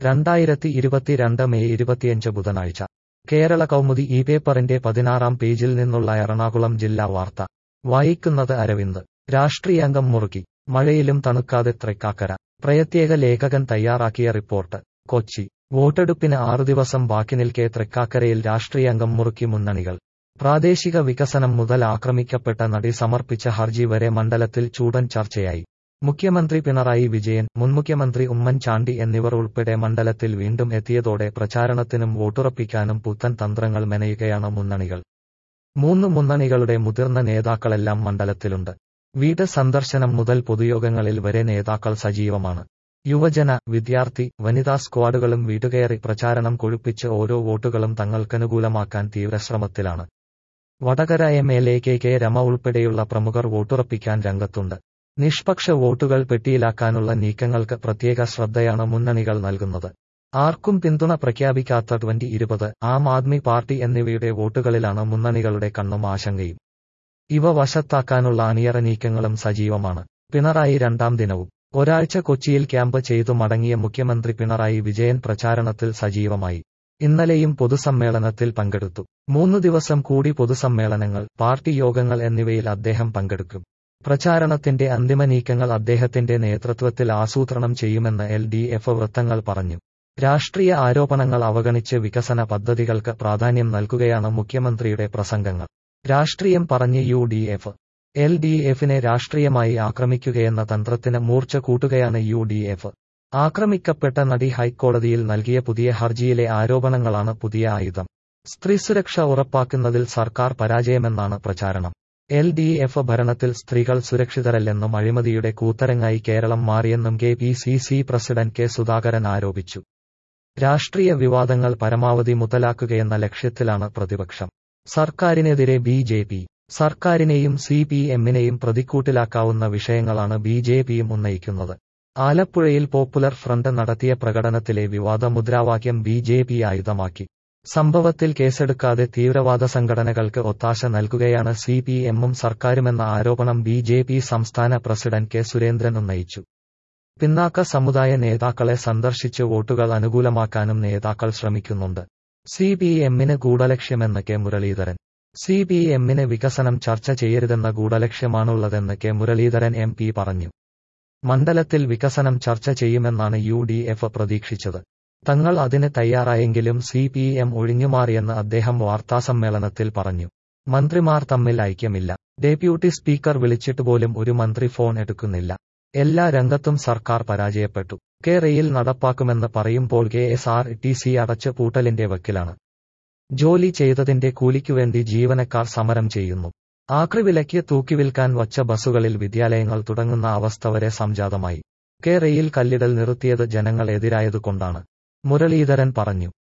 രണ്ടായിരത്തി ഇരുപത്തിരണ്ട് മെയ് ഇരുപത്തിയഞ്ച് ബുധനാഴ്ച കേരള കൗമുദി ഈ പേപ്പറിന്റെ പതിനാറാം പേജിൽ നിന്നുള്ള എറണാകുളം ജില്ലാ വാർത്ത വായിക്കുന്നത് അരവിന്ദ് രാഷ്ട്രീയാംഗം മുറുക്കി മഴയിലും തണുക്കാതെ തൃക്കാക്കര പ്രത്യേക ലേഖകൻ തയ്യാറാക്കിയ റിപ്പോർട്ട് കൊച്ചി വോട്ടെടുപ്പിന് ആറു ദിവസം ബാക്കി നിൽക്കെ തൃക്കാക്കരയിൽ രാഷ്ട്രീയാംഗം മുറുക്കി മുന്നണികൾ പ്രാദേശിക വികസനം മുതൽ ആക്രമിക്കപ്പെട്ട നടി സമർപ്പിച്ച ഹർജി വരെ മണ്ഡലത്തിൽ ചൂടൻ ചർച്ചയായി മുഖ്യമന്ത്രി പിണറായി വിജയൻ മുൻമുഖ്യമന്ത്രി ഉമ്മൻചാണ്ടി എന്നിവർ ഉൾപ്പെടെ മണ്ഡലത്തിൽ വീണ്ടും എത്തിയതോടെ പ്രചാരണത്തിനും വോട്ടുറപ്പിക്കാനും പുത്തൻ തന്ത്രങ്ങൾ മെനയുകയാണ് മുന്നണികൾ മൂന്ന് മുന്നണികളുടെ മുതിർന്ന നേതാക്കളെല്ലാം മണ്ഡലത്തിലുണ്ട് വീട് സന്ദർശനം മുതൽ പൊതുയോഗങ്ങളിൽ വരെ നേതാക്കൾ സജീവമാണ് യുവജന വിദ്യാർത്ഥി വനിതാ സ്ക്വാഡുകളും വീടുകയറി പ്രചാരണം കൊഴുപ്പിച്ച് ഓരോ വോട്ടുകളും തങ്ങൾക്കനുകൂലമാക്കാൻ തീവ്രശ്രമത്തിലാണ് Vadakara M L A K K Rema ഉൾപ്പെടെയുള്ള പ്രമുഖർ വോട്ടുറപ്പിക്കാൻ രംഗത്തുണ്ട് നിഷ്പക്ഷ വോട്ടുകൾ പെട്ടിയിലാക്കാനുള്ള നീക്കങ്ങൾക്ക് പ്രത്യേക ശ്രദ്ധയാണ് മുന്നണികൾ നൽകുന്നത് ആർക്കും പിന്തുണ പ്രഖ്യാപിക്കാത്ത ട്വന്റി ഇരുപത് ആം ആദ്മി പാർട്ടി എന്നിവയുടെ വോട്ടുകളിലാണ് മുന്നണികളുടെ കണ്ണും ആശങ്കയും ഇവ വശത്താക്കാനുള്ള അണിയറ നീക്കങ്ങളും സജീവമാണ് പിണറായി രണ്ടാം ദിനവും ഒരാഴ്ച കൊച്ചിയിൽ ക്യാമ്പ് ചെയ്തു മടങ്ങിയ മുഖ്യമന്ത്രി പിണറായി വിജയൻ പ്രചാരണത്തിൽ സജീവമായി ഇന്നലെയും പൊതുസമ്മേളനത്തിൽ പങ്കെടുത്തു മൂന്നു ദിവസം കൂടി പൊതുസമ്മേളനങ്ങൾ പാർട്ടി യോഗങ്ങൾ എന്നിവയിൽ അദ്ദേഹം പങ്കെടുക്കും പ്രചാരണത്തിന്റെ അന്തിമ നീക്കങ്ങൾ അദ്ദേഹത്തിന്റെ നേതൃത്വത്തിൽ ആസൂത്രണം ചെയ്യുമെന്ന് എൽ ഡി എഫ് വൃത്തങ്ങൾ പറഞ്ഞു രാഷ്ട്രീയ ആരോപണങ്ങൾ അവഗണിച്ച് വികസന പദ്ധതികൾക്ക് പ്രാധാന്യം നൽകുകയാണ് മുഖ്യമന്ത്രിയുടെ പ്രസംഗങ്ങൾ രാഷ്ട്രീയം പറഞ്ഞ് U D F L D എഫിനെ രാഷ്ട്രീയമായി ആക്രമിക്കുകയെന്ന തന്ത്രത്തിന് മൂർച്ച കൂട്ടുകയാണ് യു ഡി എഫ് ആക്രമിക്കപ്പെട്ട നടി ഹൈക്കോടതിയിൽ നൽകിയ പുതിയ ഹർജിയിലെ ആരോപണങ്ങളാണ് പുതിയ ആയുധം സ്ത്രീസുരക്ഷ ഉറപ്പാക്കുന്നതിൽ സർക്കാർ പരാജയമെന്നാണ് പ്രചാരണം എൽ ഡി എഫ് ഭരണത്തിൽ സ്ത്രീകൾ സുരക്ഷിതരല്ലെന്നും അഴിമതിയുടെ കൂത്തരങ്ങായി കേരളം മാറിയെന്നും K P C C president K Sudhakaran ആരോപിച്ചു രാഷ്ട്രീയ വിവാദങ്ങൾ പരമാവധി മുതലാക്കുകയെന്ന ലക്ഷ്യത്തിലാണ് പ്രതിപക്ഷം സർക്കാരിനെതിരെ ബി ജെ പി സർക്കാരിനെയും സി പി എമ്മിനെയും പ്രതിക്കൂട്ടിലാക്കാവുന്ന വിഷയങ്ങളാണ് ബി ജെ പിയും ഉന്നയിക്കുന്നത് ആലപ്പുഴയിൽ പോപ്പുലർ ഫ്രണ്ട് നടത്തിയ പ്രകടനത്തിലെ വിവാദ മുദ്രാവാക്യം ബി ജെ പി ആയുധമാക്കി സംഭവത്തിൽ കേസെടുക്കാതെ തീവ്രവാദ സംഘടനകൾക്ക് ഒത്താശ നൽകുകയാണ് സി പി എമ്മും സർക്കാരുമെന്ന ആരോപണം ബി ജെ പി സംസ്ഥാന പ്രസിഡന്റ് കെ സുരേന്ദ്രൻ ഉന്നയിച്ചു പിന്നാക്ക സമുദായ നേതാക്കളെ സന്ദർശിച്ച് വോട്ടുകൾ അനുകൂലമാക്കാനും നേതാക്കൾ ശ്രമിക്കുന്നുണ്ട് സി പി എമ്മിന് ഗൂഢലക്ഷ്യമെന്ന് കെ മുരളീധരൻ സി പി എമ്മിന് വികസനം ചർച്ച ചെയ്യരുതെന്ന ഗൂഢലക്ഷ്യമാണുള്ളതെന്ന് കെ മുരളീധരൻ എം പി പറഞ്ഞു മണ്ഡലത്തിൽ വികസനം ചർച്ച ചെയ്യുമെന്നാണ് യു ഡി എഫ് പ്രതീക്ഷിച്ചത് തങ്ങൾ അതിന് തയ്യാറായെങ്കിലും സി പി എം ഒഴിഞ്ഞുമാറിയെന്ന് അദ്ദേഹം വാർത്താസമ്മേളനത്തിൽ പറഞ്ഞു മന്ത്രിമാർ തമ്മിൽ ഐക്യമില്ല ഡെപ്യൂട്ടി സ്പീക്കർ വിളിച്ചിട്ടുപോലും ഒരു മന്ത്രി ഫോൺ എടുക്കുന്നില്ല എല്ലാ രംഗത്തും സർക്കാർ പരാജയപ്പെട്ടു കെ റെയിൽ നടപ്പാക്കുമെന്ന് പറയുമ്പോൾ K S R T C അടച്ചു പൂട്ടലിന്റെ വക്കിലാണ് ജോലി ചെയ്തതിന്റെ കൂലിക്കുവേണ്ടി ജീവനക്കാർ സമരം ചെയ്യുന്നു ആക്രിവിലയ്ക്ക് തൂക്കിവിൽക്കാൻ വച്ച ബസ്സുകളിൽ വിദ്യാലയങ്ങൾ തുടങ്ങുന്ന അവസ്ഥ വരെ സംജാതമായി കെ റെയിൽ കല്ലിടൽ നിർത്തിയത് ജനങ്ങൾ എതിരായതുകൊണ്ടാണ് മുരളീധരൻ പറഞ്ഞു